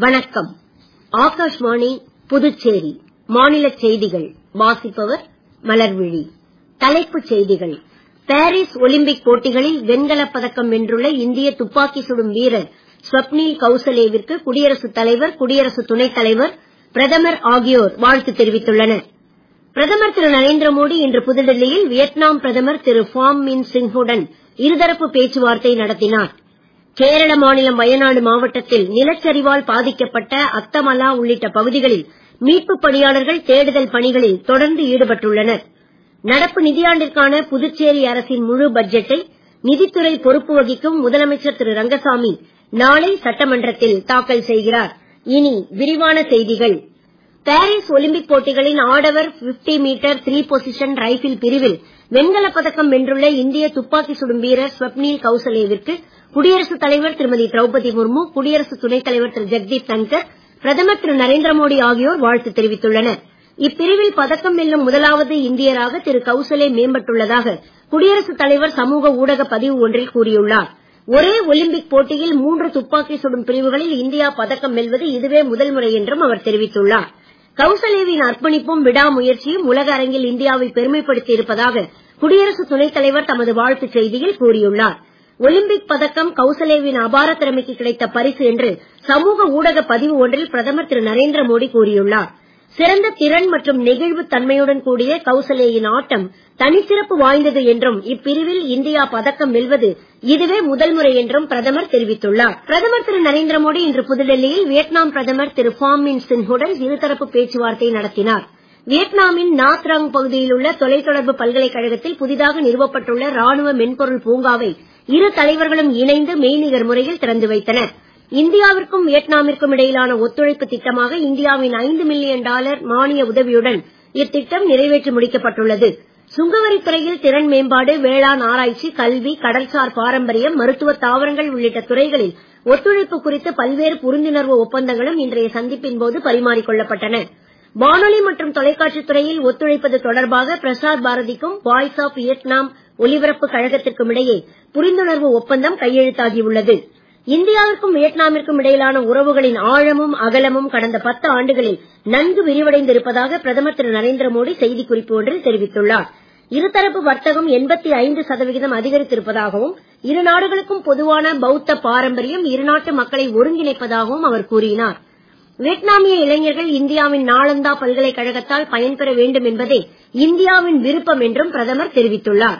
வணக்கம் ஆகாஷ்வாணி புதுச்சேரி மாநிலச் செய்திகள் வாசிப்பவர் மலர்விழி தலைப்புச் செய்திகள் பாரீஸ் ஒலிம்பிக் போட்டிகளில் வெண்கலப் பதக்கம் வென்றுள்ள இந்திய துப்பாக்கி சுடும் வீரர் ஸ்வப்னில் கௌசலேவிற்கு குடியரசுத் தலைவர் குடியரசு துணைத் தலைவர் பிரதமர் ஆகியோர் வாழ்த்து தெரிவித்துள்ளனர் பிரதமர் திரு நரேந்திர மோடி இன்று புதுடெல்லியில் வியட்நாம் பிரதமர் திரு ஃபாம் மின் சிங்குடன் இருதரப்பு பேச்சுவார்த்தை நடத்தினார் கேரள மாநிலம் வயநாடு மாவட்டத்தில் நிலச்சரிவால் பாதிக்கப்பட்ட அத்தமலா உள்ளிட்ட பகுதிகளில் மீட்புப் பணியாளர்கள் தேடுதல் பணிகளில் தொடர்ந்து ஈடுபட்டுள்ளனர் நடப்பு நிதியாண்டிற்கான புதுச்சேரி அரசின் முழு பட்ஜெட்டை நிதித்துறை பொறுப்பு வகிக்கும் முதலமைச்சர் திரு ரங்கசாமி நாளை சட்டமன்றத்தில் தாக்கல் செய்கிறார் இனி விரிவான செய்திகள் பாரீஸ் ஒலிம்பிக் போட்டிகளின் ஆடவர் 50 மீட்டர் த்ரீ பொசிஷன் ரைபிள் பிரிவில் வெண்கலப் பதக்கம் வென்றுள்ள இந்திய துப்பாக்கி சுடும் வீரர் ஸ்வப்னில் கௌசலேவிற்கு குடியரசுத் தலைவர் திருமதி திரௌபதி முர்மு குடியரசு துணைத் தலைவர் திரு ஜெக்தீப் தங்கர் பிரதமர் திரு நரேந்திர மோடி ஆகியோர் வாழ்த்து தெரிவித்துள்ளனர் இப்பிரிவில் பதக்கம் வெல்லும் முதலாவது இந்தியராக திரு கௌசலே மேம்பட்டுள்ளதாக குடியரசுத் தலைவர் சமூக ஊடக பதிவு ஒன்றில் கூறியுள்ளார் ஒரே ஒலிம்பிக் போட்டியில் மூன்று துப்பாக்கி சுடும் பிரிவுகளில் இந்தியா பதக்கம் வெல்வது இதுவே முதல் முறை என்றும் அவர் தெரிவித்துள்ளார் கௌசலேவின் அர்ப்பணிப்பும் விடாமுயற்சியும் உலக அரங்கில் இந்தியாவை பெருமைப்படுத்தி இருப்பதாக குடியரசு துணைத் தலைவர் தமது வாழ்த்துச் செய்தியில் கூறியுள்ளார் ஒலிம்பிக் பதக்கம் கௌசலேவின் அபார திறமைக்கு கிடைத்த பரிசு என்று சமூக ஊடக பதிவு ஒன்றில் பிரதமர் திரு நரேந்திர மோடி கூறியுள்ளார் சிறந்த திறன் மற்றும் நெகிழ்வுத் தன்மையுடன் கூடிய கௌசலேயின் ஆட்டம் தனிச்சிறப்பு வாய்ந்தது என்றும் இப்பிரிவில் இந்தியா பதக்கம் வெல்வது இதுவே முதல் முறை என்றும் பிரதமர் தெரிவித்துள்ளார் பிரதமர் திரு நரேந்திர மோடி இன்று புதுடெல்லியில் வியட்நாம் பிரதமர் திரு ஃபாம் மின் சின்ஹுடன் இருதரப்பு பேச்சுவார்த்தை நடத்தினார் வியட்நாமின் நாத் ராங் பகுதியில் உள்ள தொலைத்தொடர்பு பல்கலைக்கழகத்தில் புதிதாக நிறுவப்பட்டுள்ள ராணுவ மென்பொருள் பூங்காவை இரு தலைவர்களும் இணைந்து மெய்நிகர் முறையில் திறந்து வைத்தனர் இந்தியாவிற்கும் வியட்நாமிற்கும் இடையிலான ஒத்துழைப்பு திட்டமாக இந்தியாவின் ஐந்து மில்லியன் டாலர் மானிய உதவியுடன் இத்திட்டம் நிறைவேற்றி முடிக்கப்பட்டுள்ளது சுங்கவரித் துறையில் திறன் மேம்பாடு வேளாண் ஆராய்ச்சி கல்வி கடல்சார் பாரம்பரியம் மருத்துவ தாவரங்கள் உள்ளிட்ட துறைகளில் ஒத்துழைப்பு குறித்து பல்வேறு புரிந்துணர்வு ஒப்பந்தங்களும் இன்றைய சந்திப்பின் போது பரிமாறிக் கொள்ளப்பட்டன வானொலி மற்றும் தொலைக்காட்சித் துறையில் ஒத்துழைப்பது தொடர்பாக பிரசார் பாரதிக்கும் வாய்ஸ் ஆஃப் வியட்நாம் ஒலிபரப்பு கழகத்திற்கும் இடையே புரிந்துணர்வு ஒப்பந்தம் கையெழுத்தாகியுள்ளது இந்தியாவிற்கும் வியட்நாமிற்கும் இடையிலான உறவுகளின் ஆழமும் அகலமும் கடந்த பத்து ஆண்டுகளில் நன்கு விரிவடைந்து இருப்பதாக பிரதமர் திரு நரேந்திர மோடி செய்திக்குறிப்பு ஒன்றில் தெரிவித்துள்ளார் இருதரப்பு வர்த்தகம் 85 சதவிகிதம் அதிகரித்திருப்பதாகவும் இரு நாடுகளுக்கும் பொதுவான பௌத்த பாரம்பரியம் இருநாட்டு மக்களை ஒருங்கிணைப்பதாகவும் அவர் கூறினார் வியட்நாமிய இளைஞர்கள் இந்தியாவின் நாளந்தா பல்கலைக்கழகத்தால் பயன்பெற வேண்டும் என்பதே இந்தியாவின் விருப்பம் என்றும் பிரதமர் தெரிவித்துள்ளார்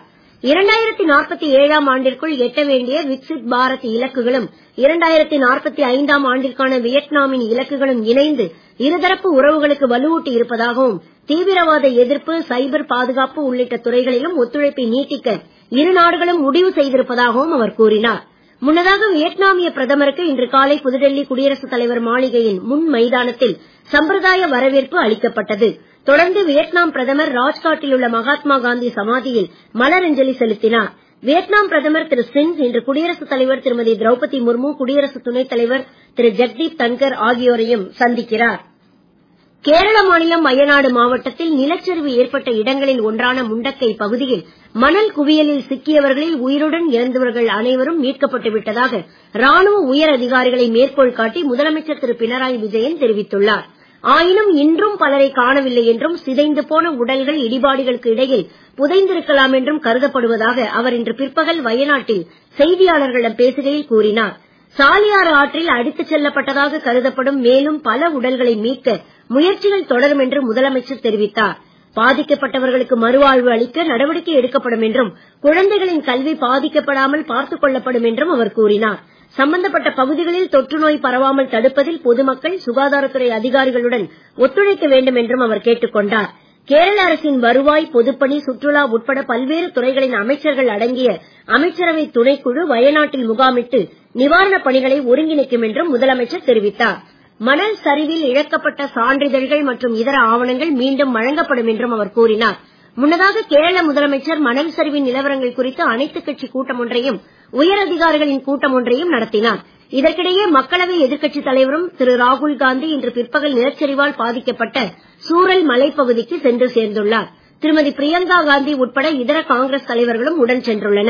2047ஆம் ஆண்டிற்குள் எட்ட வேண்டிய விக்சித் பாரத் இலக்குகளும் 2045ஆம் ஆண்டிற்கான வியட்நாமின் இலக்குகளும் இணைந்து இருதரப்பு உறவுகளுக்கு வலுவூட்டி இருப்பதாகவும் தீவிரவாத எதிர்ப்பு சைபர் பாதுகாப்பு உள்ளிட்ட துறைகளிலும் ஒத்துழைப்பை நீட்டிக்க இரு நாடுகளும் முடிவு செய்திருப்பதாகவும் அவர் கூறினார் முன்னதாக வியட்நாமிய பிரதமருக்கு இன்று காலை புதுடெல்லி குடியரசுத் தலைவர் மாளிகையின் முன் மைதானத்தில் சம்பிரதாய வரவேற்பு அளிக்கப்பட்டது தொடர்ந்து வியட்நாம் பிரதமர் ராஜ்காட்டில் உள்ள மகாத்மா காந்தி சமாதியில் மலரஞ்சலி செலுத்தினார் வியட்நாம் பிரதமர் திரு சிங் இன்று குடியரசுத் தலைவர் திருமதி திரௌபதி முர்மு குடியரசு துணைத் தலைவர் திரு ஜெக்தீப் தன்கர் ஆகியோரையும் சந்திக்கிறார் கேரள மாநிலம் வயநாடு மாவட்டத்தில் நிலச்சரிவு ஏற்பட்ட இடங்களில் ஒன்றான முண்டக்கை பகுதியில் மணல் குவியலில் சிக்கியவர்களில் உயிருடன் இறந்தவர்கள் அனைவரும் மீட்கப்பட்டு விட்டதாக ராணுவ உயர் அதிகாரிகளை மேற்கோள் காட்டி முதலமைச்சர் திரு பினராயி விஜயன் தெரிவித்துள்ளார் ஆயினும் இன்றும் பலரை காணவில்லை என்றும் சிதைந்து போன உடல்கள் இடிபாடுகளுக்கு இடையில் புதைந்திருக்கலாம் என்றும் கருதப்படுவதாக அவர் இன்று பிற்பகல் வயநாட்டில் செய்தியாளர்களிடம் பேசுகையில் கூறினார் சாலியாறு ஆற்றில் அடித்துச் செல்லப்பட்டதாக கருதப்படும் மேலும் பல உடல்களை மீட்க முயற்சிகள் தொடரும் என்று முதலமைச்சர் தெரிவித்தார் பாதிக்கப்பட்டவர்களுக்கு மறுவாழ்வு அளிக்க நடவடிக்கை எடுக்கப்படும் என்றும் குழந்தைகளின் கல்வி பாதிக்கப்படாமல் பார்த்துக் கொள்ளப்படும் என்றும் அவர் கூறினார் சம்பந்தப்பட்ட பகுதிகளில் தொற்று நோய் பரவாமல் தடுப்பதில் பொதுமக்கள் சுகாதாரத்துறை அதிகாரிகளுடன் ஒத்துழைக்க வேண்டும் என்றும் அவர் கேட்டுக் கொண்டார் கேரள அரசின் வருவாய் பொதுப்பணி சுற்றுலா உட்பட பல்வேறு துறைகளின் அமைச்சர்கள் அடங்கிய அமைச்சரவை துணைக்குழு வயநாட்டில் முகாமிட்டு நிவாரணப் பணிகளை ஒருங்கிணைக்கும் என்றும் முதலமைச்சர் தெரிவித்தார் மணல் சரிவில் இழக்கப்பட்ட சான்றிதழ்கள் மற்றும் இதர ஆவணங்கள் மீண்டும் வழங்கப்படும் என்றும் அவர் கூறினார் முன்னதாக கேரள முதலமைச்சர் மணல் சரிவின் நிலவரங்கள் குறித்து அனைத்துக் கட்சி கூட்டம் ஒன்றையும் உயர் அதிகாரிகளின் கூட்டம் ஒன்றையும் நடத்தினார் இதற்கிடையே மக்களவை எதிர்க்கட்சித் தலைவரும் திரு ராகுல் காந்தி இன்று பிற்பகல் நிலச்சரிவால் பாதிக்கப்பட்ட சூரல் மலைப்பகுதிக்கு சென்று சேர்ந்துள்ளார் திருமதி பிரியங்கா காந்தி உட்பட இதர காங்கிரஸ் தலைவர்களும் உடன் சென்றுள்ளனர்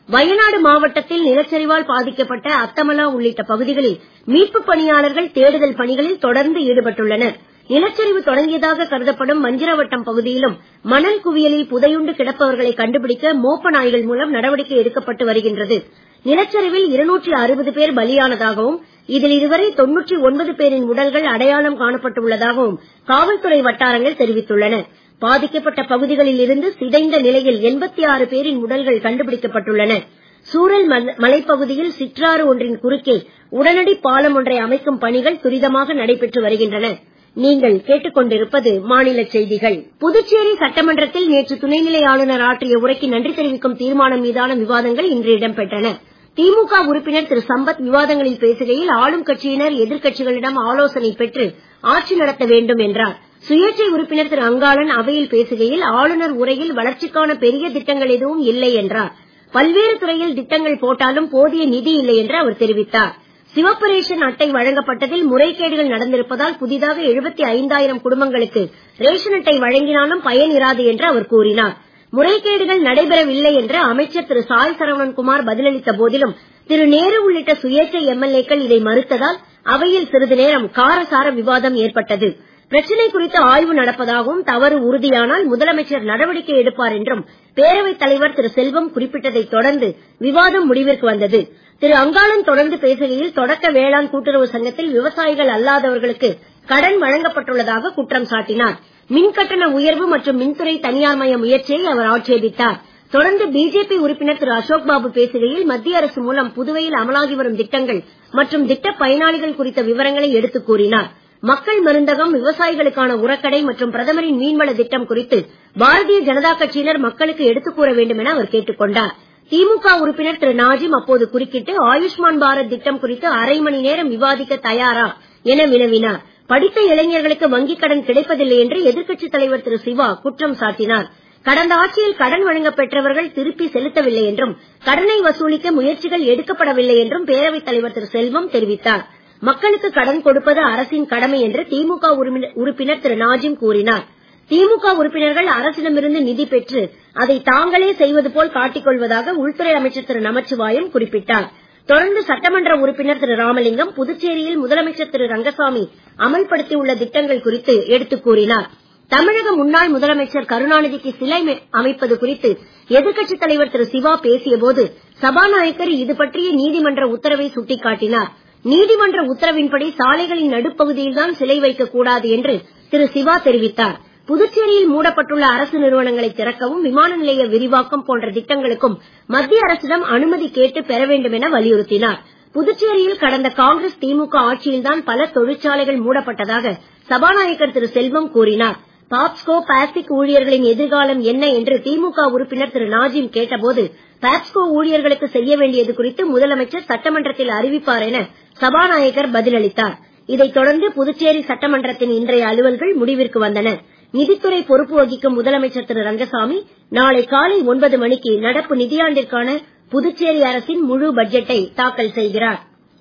வயநாடு மாவட்டத்தில் நிலச்சரிவால் பாதிக்கப்பட்ட அத்தமலா உள்ளிட்ட பகுதிகளில் மீட்புப் பணியாளர்கள் தேடுதல் பணிகளில் தொடர்ந்து ஈடுபட்டுள்ளனர் நிலச்சரிவு தொடங்கியதாக கருதப்படும் மஞ்சிரவட்டம் பகுதியிலும் மணல் குவியலில் புதையுண்டு கிடப்பவர்களை கண்டுபிடிக்க மோப்ப நாய்கள் மூலம் நடவடிக்கை எடுக்கப்பட்டு வருகின்றது நிலச்சரிவில் இருநூற்றி அறுபது பேர் பலியானதாகவும் இதில் இதுவரை தொன்னூற்றி ஒன்பது பேரின் உடல்கள் அடையாளம் காணப்பட்டுள்ளதாகவும் காவல்துறை வட்டாரங்கள் தெரிவித்துள்ளன பாதிக்கப்பட்ட பகுதிகளில் இருந்து சிதைந்த நிலையில் எண்பத்தி ஆறு பேரின் உடல்கள் கண்டுபிடிக்கப்பட்டுள்ளன சூரல் மலைப்பகுதியில் சிற்றாறு ஒன்றின் குறுக்கே உடனடி பாலம் ஒன்றை அமைக்கும் பணிகள் துரிதமாக நடைபெற்று வருகின்றன நீங்கள் கேட்டுக்கொண்டிருப்பது மாநில செய்திகள் புதுச்சேரி சட்டமன்றத்தில் நேற்று துணைநிலை ஆளுநர் ஆற்றிய உரைக்கு நன்றி தெரிவிக்கும் தீர்மானம் மீதான விவாதங்கள் இன்று இடம்பெற்றன திமுக உறுப்பினர் திரு சம்பத் விவாதங்களில் பேசுகையில் ஆளும் கட்சியினர் எதிர்க்கட்சிகளிடம் ஆலோசனை பெற்று ஆட்சி நடத்த வேண்டும் என்றார் சுயேட்சை உறுப்பினர் திரு அங்காளன் அவையில் பேசுகையில் ஆளுநர் உரையில் வளர்ச்சிக்கான பெரிய திட்டங்கள் எதுவும் இல்லை என்றார் பல்வேறு துறையில் திட்டங்கள் போட்டாலும் போதிய நிதி இல்லை என்று அவர் தெரிவித்தார் சிவப்பு ரேஷன் அட்டை வழங்கப்பட்டதில் முறைகேடுகள் நடந்திருப்பதால் புதிதாக எழுபத்தி ஐந்தாயிரம் குடும்பங்களுக்கு ரேஷன் அட்டை வழங்கினாலும் பயன் இராது என்று அவர் கூறினார் முறைகேடுகள் நடைபெறவில்லை என்று அமைச்சர் திரு சாய் சரவணன்குமார் பதிலளித்த போதிலும் திரு நேரு உள்ளிட்ட சுயேட்சை எம்எல்ஏக்கள் இதை மறுத்ததால் அவையில் சிறிது நேரம் காரசார விவாதம் ஏற்பட்டது பிரச்சனை குறித்து ஆய்வு நடப்பதாகவும் தவறு உறுதியானால் முதலமைச்சர் நடவடிக்கை எடுப்பார் என்றும் பேரவைத் தலைவர் திரு செல்வம் குறிப்பிட்டதைத் தொடர்ந்து விவாதம் முடிவிற்கு வந்தது திரு அங்காளன் தொடர்ந்து பேசுகையில் தொடக்க வேளாண் கூட்டுறவு சங்கத்தில் விவசாயிகள் அல்லாதவர்களுக்கு கடன் வழங்கப்பட்டுள்ளதாக குற்றம் சாட்டினார் மின்கட்டண உயர்வு மற்றும் மின்துறை தனியார்மய முயற்சியை அவர் ஆட்சேபித்தார் தொடர்ந்து பிஜேபி உறுப்பினர் திரு அசோக் பாபு பேசுகையில் மத்திய அரசு மூலம் புதுவையில் அமலாகி வரும் திட்டங்கள் மற்றும் திட்ட பயனாளிகள் குறித்த விவரங்களை எடுத்துக் கூறினார் மக்கள் மருந்தகம் விவசாயிகளுக்கான உரக்கடை மற்றும் பிரதமரின் மீன்வள திட்டம் குறித்து பாரதிய ஜனதா கட்சியினர் மக்களுக்கு எடுத்துக் கூற வேண்டும் என அவர் கேட்டுக் கொண்டார் திமுக உறுப்பினர் திரு நாஜிம் அப்போது குறுக்கிட்டு ஆயுஷ்மான் பாரத் திட்டம் குறித்து அரை மணி நேரம் விவாதிக்க தயாரா என வினவினார் படித்த இளைஞர்களுக்கு வங்கிக் கடன் கிடைப்பதில்லை என்று எதிர்க்கட்சித் தலைவர் திரு சிவா குற்றம் சாட்டினார் கடந்த ஆட்சியில் கடன் வழங்கப் பெற்றவர்கள் திருப்பி செலுத்தவில்லை என்றும் கடனை வசூலிக்க முயற்சிகள் எடுக்கப்படவில்லை என்றும் பேரவைத் தலைவர் திரு செல்வம் தெரிவித்தார் மக்களுக்கு கடன் கொடுப்பது அரசின் கடமை என்று திமுக உறுப்பினர் திரு நாஜிம் கூறினார் திமுக உறுப்பினர்கள் அரசிடமிருந்து நிதி பெற்று அதை தாங்களே செய்வது போல் காட்டிக் கொள்வதாக உள்துறை அமைச்சர் திரு நமச்சிவாயம் குறிப்பிட்டார் தொடர்ந்து சட்டமன்ற உறுப்பினர் திரு ராமலிங்கம் புதுச்சேரியில் முதலமைச்சர் திரு ரங்கசாமி அமல்படுத்தியுள்ள திட்டங்கள் குறித்து எடுத்துக் கூறினார் தமிழக முன்னாள் முதலமைச்சர் கருணாநிதிக்கு சிலை அமைப்பது குறித்து எதிர்க்கட்சித் தலைவர் திரு சிவா பேசிய போது சபாநாயகர் இது பற்றிய நீதிமன்ற உத்தரவை சுட்டிக்காட்டினார் நீதிமன்ற உத்தரவின்படி சாலைகளின் நடுப்பகுதியில் தான் சிலை வைக்கக் கூடாது என்று திரு சிவா தெரிவித்தார் புதுச்சேரியில் மூடப்பட்டுள்ள அரசு நிறுவனங்களை திறக்கவும் விமான நிலைய விரிவாக்கம் போன்ற திட்டங்களுக்கும் மத்திய அரசிடம் அனுமதி கேட்டு பெற வேண்டும் என வலியுறுத்தினார் புதுச்சேரியில் கடந்த காங்கிரஸ் திமுக ஆட்சியில்தான் பல தொழிற்சாலைகள் மூடப்பட்டதாக சபாநாயகர் திரு செல்வம் கூறினார் பாப்ஸ்கோ பாஸ்டிக் ஊழியர்களின் எதிர்காலம் என்ன என்று திமுக உறுப்பினர் திரு நாஜிம் கேட்டபோது பாப்ஸ்கோ ஊழியர்களுக்கு செய்ய வேண்டியது குறித்து முதலமைச்சர் சட்டமன்றத்தில் அறிவிப்பார் என சபாநாயகர் பதிலளித்தார் இதைத் தொடர்ந்து புதுச்சேரி சட்டமன்றத்தின் இன்றைய அலுவல்கள் முடிவிற்கு வந்தன நிதித்துறை பொறுப்பு வகிக்கும் முதலமைச்சர் திரு ரங்கசாமி நாளை காலை ஒன்பது மணிக்கு நடப்பு நிதியாண்டிற்கான புதுச்சேரி அரசின் முழு பட்ஜெட்டை தாக்கல் செய்கிறார்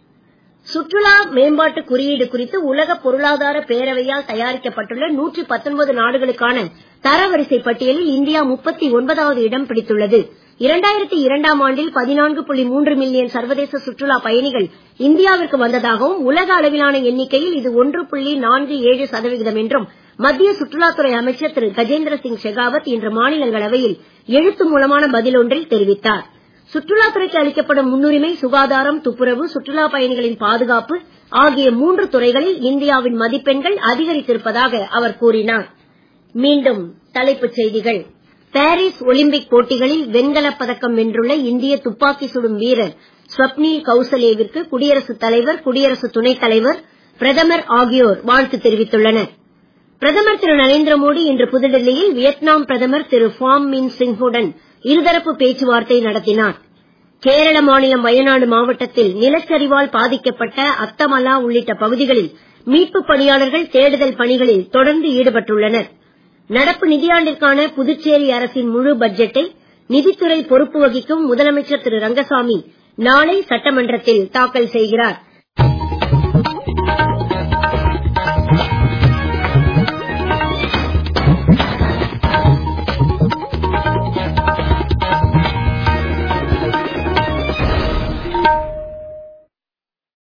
சுற்றுலா மேம்பாட்டு குறியீடு குறித்து உலக பொருளாதார பேரவையால் தயாரிக்கப்பட்டுள்ள நூற்றி பத்தொன்பது நாடுகளுக்கான தரவரிசை பட்டியலில் இந்தியா முப்பத்தி ஒன்பதாவது இடம் பிடித்துள்ளது இரண்டாயிரத்தி இரண்டாம் ஆண்டில் பதினான்கு புள்ளி மூன்று மில்லியன் சர்வதேச சுற்றுலா பயணிகள் இந்தியாவிற்கு வந்ததாகவும் உலக அளவிலான எண்ணிக்கையில் இது ஒன்று புள்ளி நான்கு ஏழு சதவிகிதம் என்றும் மத்திய சுற்றுலாத்துறை அமைச்சர் திரு கஜேந்திர சிங் ஷெகாவத் இன்று மாநிலங்களவையில் எழுத்து மூலமான பதில் ஒன்றில் தெரிவித்தார் சுற்றுலாத்துறைக்கு அளிக்கப்படும் முன்னுரிமை சுகாதாரம் துப்புரவு சுற்றுலா பயணிகளின் பாதுகாப்பு ஆகிய மூன்று துறைகளில் இந்தியாவின் மதிப்பெண்கள் அதிகரித்திருப்பதாக அவர் கூறினார் மீண்டும் தலைப்புச் செய்திகள் பாரிஸ் ஒலிம்பிக் போட்டிகளில் வெண்கலப் பதக்கம் வென்றுள்ள இந்திய துப்பாக்கி சுடும் வீரர் ஸ்வப்னில் கௌசலேவிற்கு குடியரசுத் தலைவர் குடியரசு துணைத் தலைவர் பிரதமர் ஆகியோர் வாழ்த்து தெரிவித்துள்ளனர் பிரதமர் திரு நரேந்திர மோடி இன்று புதுடெல்லியில் வியட்நாம் பிரதமர் திரு ஃபாம் மின் சிங்குடன் இருதரப்பு பேச்சுவார்த்தை நடத்தினார் கேரள மாநிலம் வயநாடு மாவட்டத்தில் நிலச்சரிவால் பாதிக்கப்பட்ட அத்தமலா உள்ளிட்ட பகுதிகளில் மீட்புப் பணியாளர்கள் தேடுதல் பணிகளில் தொடர்ந்து ஈடுபட்டுள்ளனர் நடப்பு நிதியாண்டிற்கான புதுச்சேரி அரசின் முழு பட்ஜெட்டை நிதித்துறை பொறுப்பு வகிக்கும் முதலமைச்சர் திரு ரங்கசாமி நாளை சட்டமன்றத்தில் தாக்கல் செய்கிறார்